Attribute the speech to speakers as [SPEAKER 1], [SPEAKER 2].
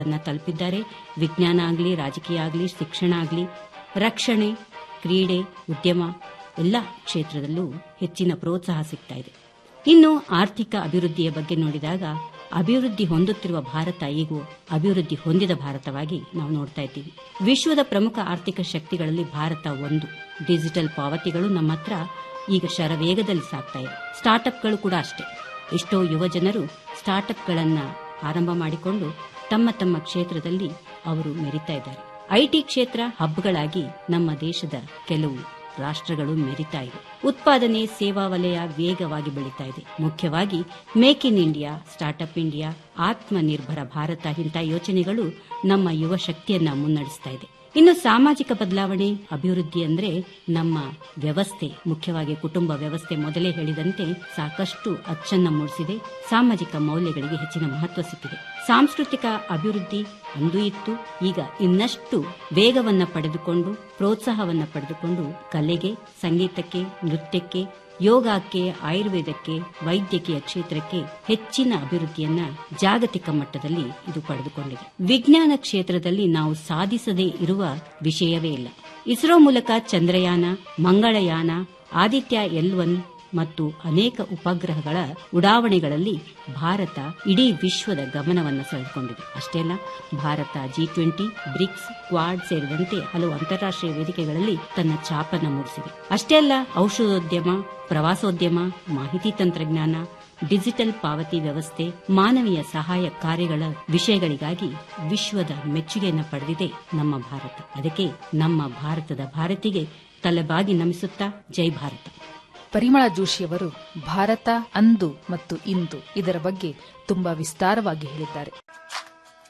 [SPEAKER 1] ಅನ್ನ ತಲುಪಿದ್ದಾರೆ ವಿಜ್ಞಾನ ಆಗಲಿ ರಾಜಕೀಯ ಆಗಲಿ ಶಿಕ್ಷಣ ಆಗಲಿ ರಕ್ಷಣೆ ಕ್ರೀಡೆ ಉದ್ಯಮ ಎಲ್ಲ ಕ್ಷೇತ್ರದಲ್ಲೂ ಹೆಚ್ಚಿನ ಪ್ರೋತ್ಸಾಹ ಸಿಗ್ತಾ ಇದೆ ಇನ್ನು ಆರ್ಥಿಕ ಅಭಿವೃದ್ಧಿಯ ಬಗ್ಗೆ ನೋಡಿದಾಗ ಅಭಿವೃದ್ಧಿ ಹೊಂದುತ್ತಿರುವ ಭಾರತ ಈಗ ಅಭಿವೃದ್ಧಿ ಹೊಂದಿದ ಭಾರತವಾಗಿ ನಾವು ನೋಡ್ತಾ ಇದ್ದೀವಿ ವಿಶ್ವದ ಪ್ರಮುಖ ಆರ್ಥಿಕ ಶಕ್ತಿಗಳಲ್ಲಿ ಭಾರತ ಒಂದು ಡಿಜಿಟಲ್ ಪಾವತಿಗಳು ನಮ್ಮ ಹತ್ರ ಈಗ ಶರವೇಗದಲ್ಲಿ ಸಾಗ್ತಾ ಇದೆ ಸ್ಟಾರ್ಟ್ಅಪ್ಗಳು ಕೂಡ ಅಷ್ಟೇ ಎಷ್ಟೋ ಯುವ ಜನರು ಸ್ಟಾರ್ಟ್ಅಪ್ಗಳನ್ನ ಆರಂಭ ಮಾಡಿಕೊಂಡು ತಮ್ಮ ತಮ್ಮ ಕ್ಷೇತ್ರದಲ್ಲಿ ಅವರು ಮೆರಿತಾ ಇದ್ದಾರೆ ಐಟಿ ಕ್ಷೇತ್ರ ಹಬ್ಗಳಾಗಿ ನಮ್ಮ ದೇಶದ ಕೆಲವು ರಾಷ್ಟ್ರಗಳು ಮೆರಿತಾ ಇವೆ ಉತ್ಪಾದನೆ ಸೇವಾ ವಲಯ ವೇಗವಾಗಿ ಬೆಳೀತಾ ಇದೆ ಮುಖ್ಯವಾಗಿ make in India startup India Atmanirbhar Bharat ಇಂಥ ಯೋಚನೆಗಳು ನಮ್ಮ ಯುವ ಶಕ್ತಿಯನ್ನ ಮುನ್ನಡೆಸ್ತಾ ಇದೆ ಇನ್ನು ಸಾಮಾಜಿಕ ಬದಲಾವಣೆ ಅಭಿವೃದ್ಧಿ ಅಂದ್ರೆ ನಮ್ಮ ವ್ಯವಸ್ಥೆ ಮುಖ್ಯವಾಗಿ ಕುಟುಂಬ ವ್ಯವಸ್ಥೆ ಮೊದಲೇ ಹೇಳಿದಂತೆ ಸಾಕಷ್ಟು ಅಚ್ಚನ್ನ ಮೂಡಿಸಿದೆ ಸಾಮಾಜಿಕ ಮೌಲ್ಯಗಳಿಗೆ ಹೆಚ್ಚಿನ ಮಹತ್ವ ಸಿಕ್ಕಿದೆ ಸಾಂಸ್ಕೃತಿಕ ಅಭಿವೃದ್ಧಿ ಅಂದೂ ಇತ್ತು ಈಗ ಇನ್ನಷ್ಟು ವೇಗವನ್ನ ಪಡೆದುಕೊಂಡು ಪ್ರೋತ್ಸಾಹವನ್ನ ಪಡೆದುಕೊಂಡು ಕಲೆಗೆ ಸಂಗೀತಕ್ಕೆ ನೃತ್ಯಕ್ಕೆ ಯೋಗಕ್ಕೆ ಆಯುರ್ವೇದಕ್ಕೆ ವೈದ್ಯಕೀಯ ಕ್ಷೇತ್ರಕ್ಕೆ ಹೆಚ್ಚಿನ ಅಭಿವೃದ್ಧಿಯನ್ನ ಜಾಗತಿಕ ಮಟ್ಟದಲ್ಲಿ ಇದು ಪಡೆದುಕೊಂಡಿದೆ ವಿಜ್ಞಾನ ಕ್ಷೇತ್ರದಲ್ಲಿ ನಾವು ಸಾಧಿಸದೇ ಇರುವ ವಿಷಯವೇ ಇಲ್ಲ ಇಸ್ರೋ ಮೂಲಕ ಚಂದ್ರಯಾನ ಮಂಗಳಯಾನ ಆದಿತ್ಯ ಎಲ್ ಒನ್ ಮತ್ತು ಅನೇಕ ಉಪಗ್ರಹಗಳ ಉಡಾವಣೆಗಳಲ್ಲಿ ಭಾರತ ಇಡೀ ವಿಶ್ವದ ಗಮನವನ್ನು ಸೆಳೆದುಕೊಂಡಿದೆ ಅಷ್ಟೇ ಅಲ್ಲ Bharat G twenty BRICS Quad ಸೇರಿದಂತೆ ಹಲವು ಅಂತಾರಾಷ್ಟೀಯ ವೇದಿಕೆಗಳಲ್ಲಿ ತನ್ನ ಛಾಪನ್ನು ಮೂಡಿಸಿದೆ ಅಷ್ಟೇ ಅಲ್ಲ ಔಷಧೋದ್ಯಮ ಪ್ರವಾಸೋದ್ಯಮ ಮಾಹಿತಿ ತಂತ್ರಜ್ಞಾನ ಡಿಜಿಟಲ್ ಪಾವತಿ ವ್ಯವಸ್ಥೆ ಮಾನವೀಯ ಸಹಾಯ ಕಾರ್ಯಗಳ ವಿಷಯಗಳಿಗಾಗಿ ವಿಶ್ವದ ಮೆಚ್ಚುಗೆಯನ್ನು ಪಡೆದಿದೆ ನಮ್ಮ ಭಾರತ ಅದಕ್ಕೆ ನಮ್ಮ ಭಾರತದ ಭಾರತಿಗೆ ತಲೆಬಾಗಿ ನಮಿಸುತ್ತಾ ಜೈ ಭಾರತ
[SPEAKER 2] ಪರಿಮಳ ಜೋಶಿಯವರು ಭಾರತ ಅಂದು ಮತ್ತು ಇಂದು ಇದರ ಬಗ್ಗೆ ತುಂಬಾ ವಿಸ್ತಾರವಾಗಿ ಹೇಳಿದ್ದಾರೆ